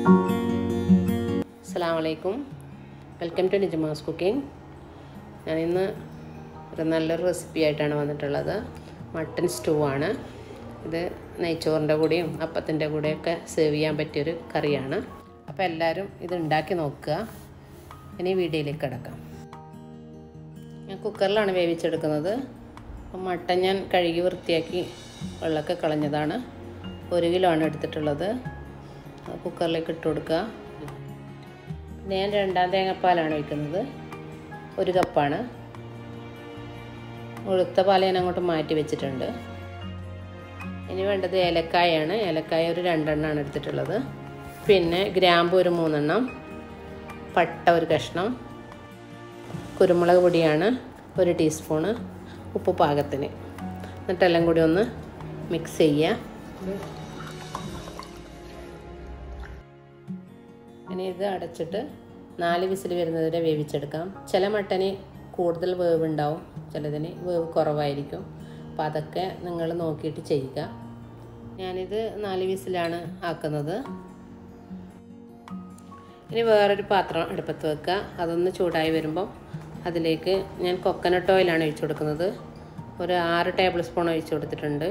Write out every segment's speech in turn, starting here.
അസ്സാം വലൈക്കും welcome to നിജമാസ് cooking ഞാൻ ഇന്ന് ഒരു നല്ലൊരു റെസിപ്പി ആയിട്ടാണ് വന്നിട്ടുള്ളത് മട്ടൺ സ്റ്റൂ ആണ് ഇത് നെയ്ച്ചോറിൻ്റെ കൂടെയും അപ്പത്തിൻ്റെ കൂടെയൊക്കെ സെർവ് ചെയ്യാൻ പറ്റിയൊരു കറിയാണ് അപ്പോൾ എല്ലാവരും ഇത് ഉണ്ടാക്കി നോക്കുക ഇനി വീഡിയോയിലേക്ക് കിടക്കാം ഞാൻ കുക്കറിലാണ് വേവിച്ചെടുക്കുന്നത് അപ്പം മട്ടൻ ഞാൻ കഴുകി വൃത്തിയാക്കി വെള്ളമൊക്കെ കളഞ്ഞതാണ് ഒരു കിലോ ആണ് എടുത്തിട്ടുള്ളത് അത് കുക്കറിലേക്ക് ഇട്ട് കൊടുക്കുക പിന്നെ ഞാൻ രണ്ടാം തേങ്ങാപ്പാലാണ് ഒഴിക്കുന്നത് ഒരു കപ്പാണ് മുഴുത്ത പാൽ ഞാൻ അങ്ങോട്ട് മാറ്റി വെച്ചിട്ടുണ്ട് ഇനി വേണ്ടത് ഏലക്കായാണ് ഏലക്കായ ഒരു രണ്ടെണ്ണമാണ് എടുത്തിട്ടുള്ളത് പിന്നെ ഗ്രാമ്പു ഒരു മൂന്നെണ്ണം പട്ട ഒരു കഷ്ണം കുരുമുളക് പൊടിയാണ് ഒരു ടീസ്പൂണ് ഉപ്പ് പാകത്തിന് എന്നിട്ടെല്ലാം കൂടി ഒന്ന് മിക്സ് ചെയ്യുക ഇനി ഇത് അടച്ചിട്ട് നാല് വിസിൽ വരുന്നതുവരെ വേവിച്ചെടുക്കാം ചില മട്ടന് കൂടുതൽ വേവ് ഉണ്ടാവും ചിലതിന് വേവ് കുറവായിരിക്കും അപ്പം അതൊക്കെ നിങ്ങൾ നോക്കിയിട്ട് ചെയ്യുക ഞാനിത് നാല് വിസിലാണ് ആക്കുന്നത് ഇനി വേറൊരു പാത്രം അടുപ്പത്ത് വെക്കുക അതൊന്ന് ചൂടായി വരുമ്പോൾ അതിലേക്ക് ഞാൻ കൊക്കനട്ട് ഓയിലാണ് ഒഴിച്ചു കൊടുക്കുന്നത് ഒരു ആറ് ടേബിൾ സ്പൂൺ ഒഴിച്ചു കൊടുത്തിട്ടുണ്ട്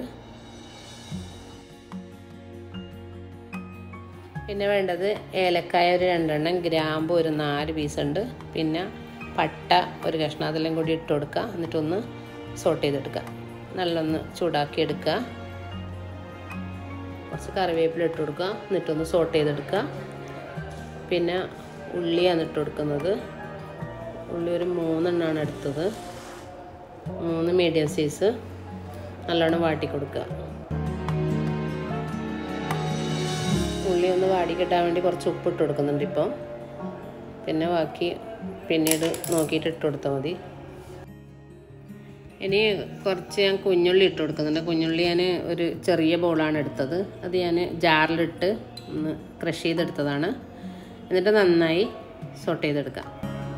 പിന്നെ വേണ്ടത് ഏലക്കായ ഒരു രണ്ടെണ്ണം ഗ്രാമ്പ് ഒരു നാല് പീസ് ഉണ്ട് പിന്നെ പട്ട ഒരു കഷ്ണം അതെല്ലാം കൂടി ഇട്ട് കൊടുക്കുക എന്നിട്ടൊന്ന് സോട്ട് ചെയ്തെടുക്കുക നല്ലൊന്ന് ചൂടാക്കി എടുക്കുക കുറച്ച് കറിവേപ്പില ഇട്ട് കൊടുക്കുക എന്നിട്ടൊന്ന് സോട്ട് ചെയ്തെടുക്കുക പിന്നെ ഉള്ളിയാണ് ഇട്ട് കൊടുക്കുന്നത് ഉള്ളി ഒരു മൂന്നെണ്ണമാണ് എടുത്തത് മൂന്ന് മീഡിയം സൈസ് നല്ലോണം വാട്ടി കൊടുക്കുക ഉള്ളി ഒന്ന് വാടി കിട്ടാൻ വേണ്ടി കുറച്ച് ഉപ്പ് ഇട്ട് കൊടുക്കുന്നുണ്ട് ഇപ്പം പിന്നെ ബാക്കി പിന്നീട് നോക്കിയിട്ട് ഇട്ട് കൊടുത്താൽ മതി ഇനി കുറച്ച് ഞാൻ കുഞ്ഞുള്ളി ഇട്ട് കൊടുക്കുന്നുണ്ട് കുഞ്ഞുള്ളി ഞാൻ ഒരു ചെറിയ ബോളാണ് എടുത്തത് അത് ഞാൻ ജാറിലിട്ട് ഒന്ന് ക്രഷ് ചെയ്തെടുത്തതാണ് എന്നിട്ട് നന്നായി സോട്ട് ചെയ്തെടുക്കാം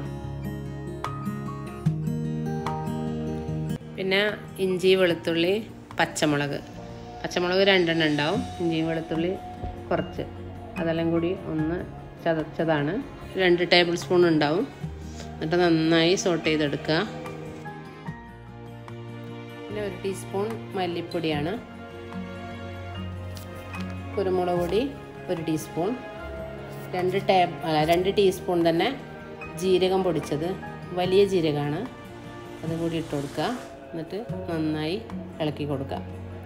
പിന്നെ ഇഞ്ചി വെളുത്തുള്ളി പച്ചമുളക് പച്ചമുളക് രണ്ടെണ്ണം ഉണ്ടാവും ഇഞ്ചി വെളുത്തുള്ളി കുറച്ച് അതെല്ലാം കൂടി ഒന്ന് ചതച്ചതാണ് രണ്ട് ടേബിൾ സ്പൂൺ ഉണ്ടാവും എന്നിട്ട് നന്നായി സോട്ട് ചെയ്തെടുക്കുക പിന്നെ ഒരു ടീസ്പൂൺ മല്ലിപ്പൊടിയാണ് കുരുമുളക് പൊടി ഒരു ടീസ്പൂൺ രണ്ട് ടേബ് അല്ല രണ്ട് ടീസ്പൂൺ തന്നെ ജീരകം പൊടിച്ചത് വലിയ ജീരകമാണ് അതും കൂടി ഇട്ട് കൊടുക്കുക എന്നിട്ട് നന്നായി ഇളക്കി കൊടുക്കുക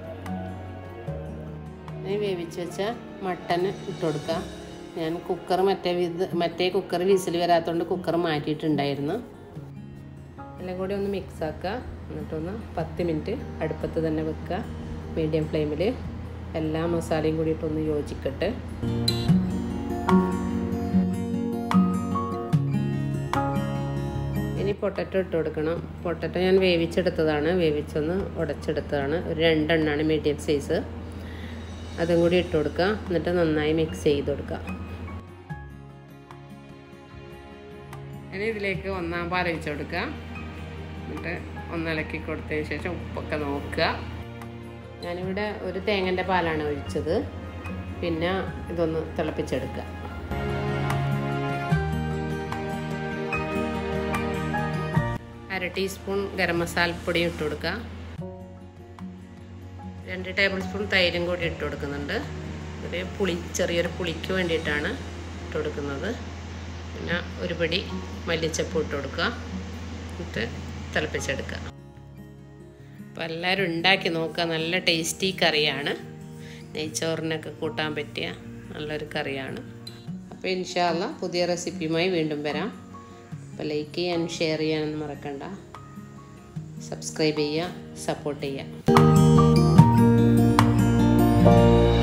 ഇനി വേവിച്ച് വെച്ച മട്ടൻ ഇട്ട് കൊടുക്കുക ഞാൻ കുക്കർ മറ്റേ വിത് മറ്റേ കുക്കർ വിസിൽ വരാത്തതുകൊണ്ട് കുക്കർ മാറ്റിയിട്ടുണ്ടായിരുന്നു എല്ലാം കൂടി ഒന്ന് മിക്സ് ആക്കുക എന്നിട്ടൊന്ന് പത്ത് മിനിറ്റ് അടുപ്പത്ത് തന്നെ വെക്കുക മീഡിയം ഫ്ലെയിമിൽ എല്ലാ മസാലയും കൂടിയിട്ടൊന്ന് യോജിക്കട്ടെ ഇനി പൊട്ടറ്റോ ഇട്ട് കൊടുക്കണം പൊട്ടറ്റോ ഞാൻ വേവിച്ചെടുത്തതാണ് വേവിച്ചൊന്ന് ഉടച്ചെടുത്തതാണ് ഒരു രണ്ടെണ്ണമാണ് മീഡിയം സൈസ് അതും കൂടി ഇട്ട് കൊടുക്കുക എന്നിട്ട് നന്നായി മിക്സ് ചെയ്ത് കൊടുക്കുക ഇനി ഇതിലേക്ക് ഒന്നാം പാൽ ഒഴിച്ച് കൊടുക്കുക എന്നിട്ട് ഒന്നിളക്കി കൊടുത്തതിന് ശേഷം ഉപ്പൊക്കെ നോക്കുക ഞാനിവിടെ ഒരു തേങ്ങൻ്റെ പാലാണ് ഒഴിച്ചത് പിന്നെ ഇതൊന്ന് തിളപ്പിച്ചെടുക്കുക അര ടീസ്പൂൺ ഗരം മസാലപ്പൊടി ഇട്ട് കൊടുക്കുക രണ്ട് ടേബിൾ സ്പൂൺ തൈരും കൂടി ഇട്ട് കൊടുക്കുന്നുണ്ട് ഒരു പുളി ചെറിയൊരു പുളിക്ക് വേണ്ടിയിട്ടാണ് ഇട്ട് കൊടുക്കുന്നത് പിന്നെ ഒരു പിടി മല്ലിച്ചപ്പ് ഇട്ട് കൊടുക്കുക എന്നിട്ട് തിളപ്പിച്ചെടുക്കുക അപ്പോൾ എല്ലാവരും ഉണ്ടാക്കി നോക്കുക നല്ല ടേസ്റ്റി കറിയാണ് നെയ്ച്ചോറിനൊക്കെ കൂട്ടാൻ പറ്റിയ നല്ലൊരു കറിയാണ് അപ്പോൾ ഇൻഷാല്ല പുതിയ റെസിപ്പിയുമായി വീണ്ടും വരാം അപ്പോൾ ലൈക്ക് ചെയ്യാനും ഷെയർ ചെയ്യാനൊന്നും മറക്കണ്ട സബ്സ്ക്രൈബ് ചെയ്യുക സപ്പോർട്ട് ചെയ്യുക